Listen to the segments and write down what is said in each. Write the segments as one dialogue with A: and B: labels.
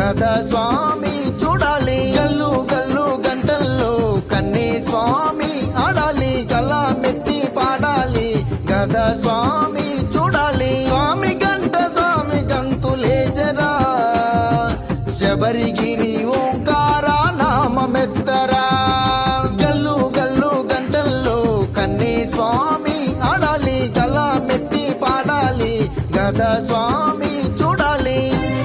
A: గదా స్వామి చూడాలి గల్లు గల్లు గంటల్లో కన్నీ స్వామి ఆడాలి గలా మెత్తి పాడాలి గదా స్వామి చూడాలి స్వామి గంట స్వామి గంతులేచరా శబరిగిరి ఓంకార నామమెత్తరా గల్లు గల్లు గంటల్లో కన్నీ స్వామి ఆడాలి గలా మెత్తి పాడాలి గదా స్వామి చూడాలి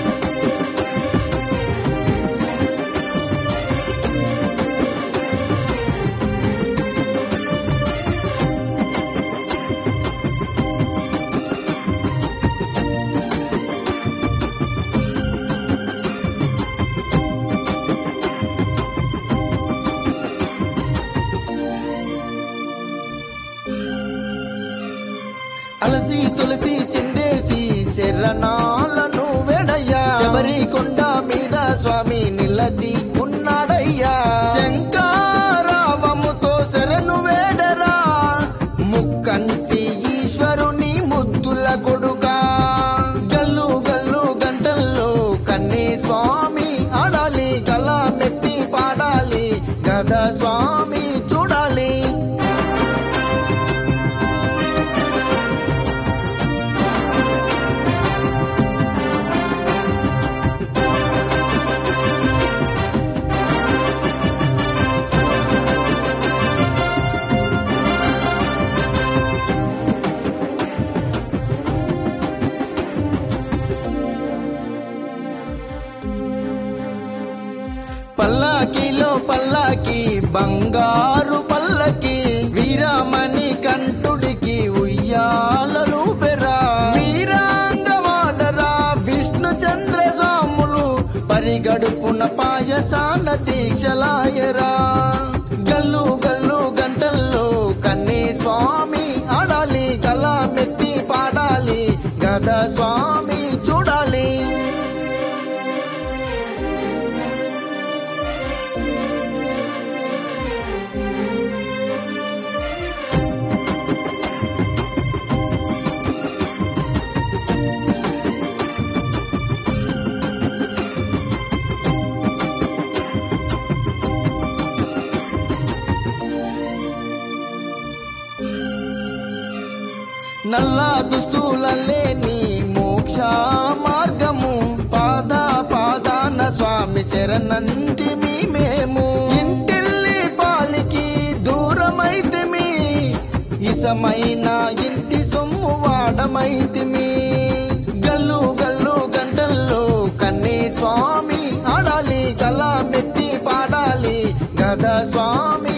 A: అలసి తులసి చిందేసి శరణాలను వెడయ్యా శబరి కొండ మీద స్వామి నిలచి ఉన్నాడయ్యా శంకారావముతో శరణు వేడరా ముక్కంటి ఈశ్వరుని ముద్దుల కొడుకా గల్లు గల్లు గంటల్లో కన్నీ స్వామి ఆడాలి గల మెత్తి పాడాలి గద స్వామి చూడాలి పల్లాకిలో పల్లాకి బంగారు పల్లకి వీరమణి కంటుడికి ఉయ్యాలలు పెరా వీరాంగమాడరా విష్ణు చంద్ర స్వాములు పరిగడుపున పాయసాల దీక్షలాయరా గల్లు గల్లు గంటల్లో కన్నీ స్వామి ఆడాలి గల మెత్తి పాడాలి గద స్వామి చూడాలి నల్ల దుస్తులలేని మోక్ష మార్గము పాద పాదాన స్వామి చరణంటి మేము ఇంటిల్లి పాలికి దూరమైతిమి ఇసమైన ఇంటి సొమ్ము వాడమైతిమి గల్లు గల్లు గంటల్లో కన్నీ స్వామి ఆడాలి గల మెత్తి పాడాలి గద స్వామి